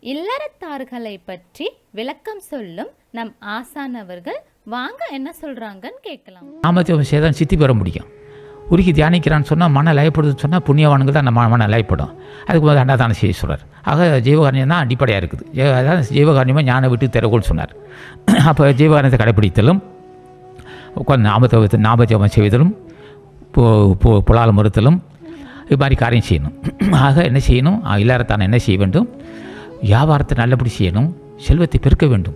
இல்லறத்தார்களை பற்றி விளக்கம் சொல்லும் நம் ஆசானவர்கள் வாங்க என்ன சொல்றாங்கன்னு கேட்கலாம் நாமத்தை சேதம் சித்தி பெற முடியும் உருகி தியானிக்கிறான்னு சொன்னால் மன லயப்படுதுன்னு சொன்னால் புண்ணியவானுங்க தான் நம்ம மன லயப்படும் அதுக்கு முதல் அன்னதானம் செய்ய சொல்கிறார் ஆக ஜீவகாரணியம் தான் அடிப்படையாக இருக்குது ஜீவ- அதான் ஜீவகாரணியமாக ஞான விட்டு திறவுகோல் சொன்னார் அப்போ ஜீவகாரணத்தை கடைப்பிடித்தலும் உட்காந்து நாமத்தை நாமஜபம் செய்வதிலும் பு பு- புலால் மறுத்தலும் இது மாதிரி காரியம் செய்யணும் ஆக என்ன செய்யணும் இல்லாரத்தான என்ன செய்ய வேண்டும் வியாபாரத்தை நல்லபடி செய்யணும் செல்வத்தை பெருக்க வேண்டும்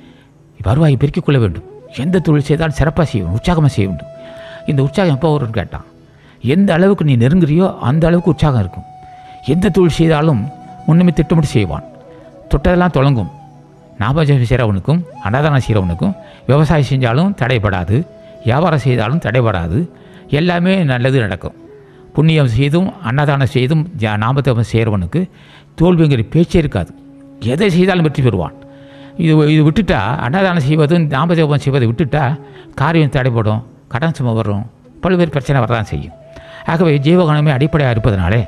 வருவாயை பெருக்கிக் கொள்ள வேண்டும் எந்த தொழில் செய்தாலும் சிறப்பாக செய்ய வேண்டும் உற்சாகமாக செய்ய வேண்டும் இந்த உற்சாகம் எப்போ வரும்னு கேட்டான் எந்த அளவுக்கு நீ நெருங்குறியோ அந்த அளவுக்கு உற்சாகம் இருக்கும் எந்த தொழில் செய்தாலும் முன்னுமே திட்டமிட்டு செய்வான் தொட்டதெல்லாம் தொடங்கும் ஞாபகம் செய்கிறவனுக்கும் அன்னதானம் செய்கிறவனுக்கும் விவசாயம் செஞ்சாலும் தடைபடாது வியாபாரம் செய்தாலும் தடைபடாது எல்லாமே நல்லது நடக்கும் புண்ணியம் செய்தும் அன்னதானம் செய்தும் ஜ- நாமத்தை செய்கிறவனுக்கு தோல்விங்கிற பேச்சே இருக்காது எதை செய்தாலும் வெற்றி பெறுவான் இது இது விட்டுட்டா அன்னதானம் செய்வதும் நாமஜபம் செய்வதை விட்டுட்டா காரியம் தடைபடும் கடன் சுமை வரும் பல்வேறு பிரச்சனை வரதான் செய்யும் ஆகவே ஜீவகணமே அடிப்படையாக இருப்பதனாலே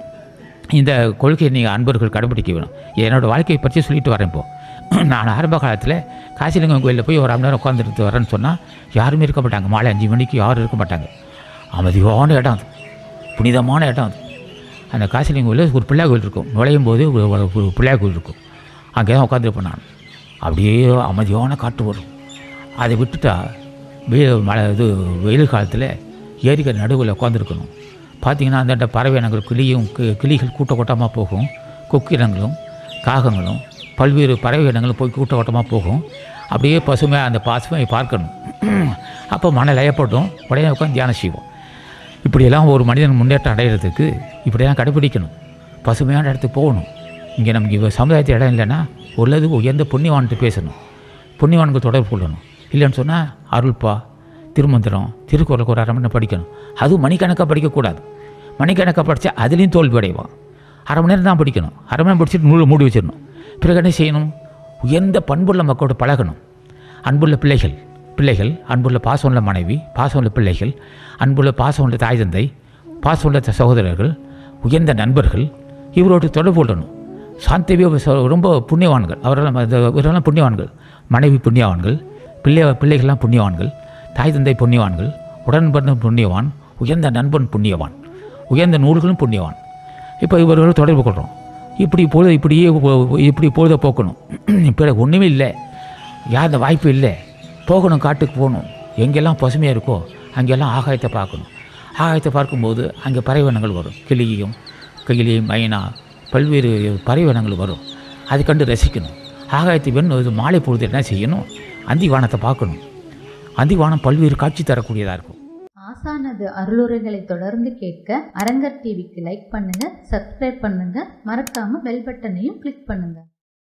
இந்த கொள்கையை நீங்கள் அன்பர்கள் கடைபிடிக்க வேணும் என்னோடய வாழ்க்கையை பற்றி சொல்லிட்டு வரேன் இப்போ நான் ஆரம்ப காலத்தில் காசிலிங்கம் கோயிலில் போய் ஒரு அரை மணி நேரம் உட்காந்துட்டு வரேன்னு சொன்னால் யாருமே இருக்க மாட்டாங்க மாலை அஞ்சு மணிக்கு யாரும் இருக்க மாட்டாங்க அமைதியான இடம் அது புனிதமான இடம் அது அந்த காசிலிங்கம் கோயிலில் ஒரு பிள்ளையார் கோயில் இருக்கும் நுழையும் போது ஒரு ஒரு- ஒரு பிள்ளையார் கோயில் இருக்கும் அங்கே தான் உட்காந்துருப்பேன் நான் அப்படியே அமைதியான காற்று வரும் அதை விட்டுட்டா வெயில் மழை இது வெயில் காலத்தில் ஏரிக்கரை நடுவில் உட்காந்துருக்கணும் பார்த்தீங்கன்னா அந்த பறவை இனங்கள் கிளியும் கி- கிளிகள் கூட்ட கூட்டமாக போகும் கொக்கினங்களும் காகங்களும் பல்வேறு பறவை இனங்களும் போய் கூட்ட கூட்டமாக போகும் அப்படியே பசுமையாக அந்த பசுமையை பார்க்கணும் அப்போ மன லயப்பட்டும் உடனே உட்காந்து தியானம் செய்வோம் இப்படியெல்லாம் ஒரு மனிதன் முன்னேற்றம் அடைகிறதுக்கு இப்படியெல்லாம் கடைப்பிடிக்கணும் பசுமையான இடத்துக்கு போகணும் இங்கே நமக்கு இவ சமுதாயத்து இடம் இல்லைன்னா உள்ளது உயர்ந்த புண்ணியவான்ட்டு பேசணும் புண்ணியவான்கள் தொடர்பு கொள்ளணும் இல்லைன்னு சொன்னால் அருள்பா திருமந்திரம் திருக்குறளுக்கு ஒரு அரை மணி நேரம் படிக்கணும் அதுவும் மணிக்கணக்காக படிக்கக்கூடாது மணிக்கணக்காக படித்தா அதுலேயும் தோல்வி அடைவான் அரை மணி நேரம் தான் படிக்கணும் அரை மணி நேரம் படிச்சுட்டு நூல் மூடி வச்சிடணும் பிறகு என்ன செய்யணும் உயர்ந்த பண்புள்ள மக்களோட பழகணும் அன்புள்ள பிள்ளைகள் பிள்ளைகள் அன்புள்ள பாசமுள்ள மனைவி பாசமுள்ள பிள்ளைகள் அன்புள்ள பாசமுள்ள தாய் தந்தை பாசமுள்ள த- சகோதரர்கள் உயர்ந்த நண்பர்கள் இவரோடு தொடர்பு கொள்ளணும் சாந்தவி ரொம்ப புண்ணியவான்கள் அவரெல்லாம் அது- இவரெல்லாம் புண்ணியவான்கள் மனைவி புண்ணியவான்கள் பிள்ளை பிள்ளைகள்லாம் புண்ணியவான்கள் தாய் தந்தை புண்ணியவான்கள் உடன் பிறந்த புண்ணியவான் உயர்ந்த நண்பன் புண்ணியவான் உயர்ந்த நூல்களும் புண்ணியவான் இப்போ இவர்களோடு தொடர்பு கொள்கிறோம் இப்படி பொழுது இப்படியே போ- இப்படி பொழுதை போக்கணும் இப்போ ஒன்றுமே இல்லை யார் இந்த வாய்ப்பு இல்லை போகணும் காட்டுக்கு போகணும் எங்கெல்லாம் பசுமையாக இருக்கோ அங்கெல்லாம் ஆகாயத்தை பார்க்கணும் ஆகாயத்தை பார்க்கும்போது அங்கே பறவைனங்கள் வரும் கிளியும் கிளி மைனா பல்வேறு பறவைனங்கள் வரும் அதை கண்டு ரசிக்கணும் ஆகாயத்தை வெண்ணு இது மாலை பொழுது என்ன செய்யணும் அந்தி வானத்தை பார்க்கணும் அந்தி வானம் பல்வேறு காட்சி தரக்கூடியதாக இருக்கும் ஆசானது அருளுரைகளை தொடர்ந்து கேட்க அரங்கர் டிவிக்கு லைக் பண்ணுங்க சப்ஸ்கிரைப் பண்ணுங்க மறக்காம பெல் பட்டனையும் கிளிக் பண்ணுங்க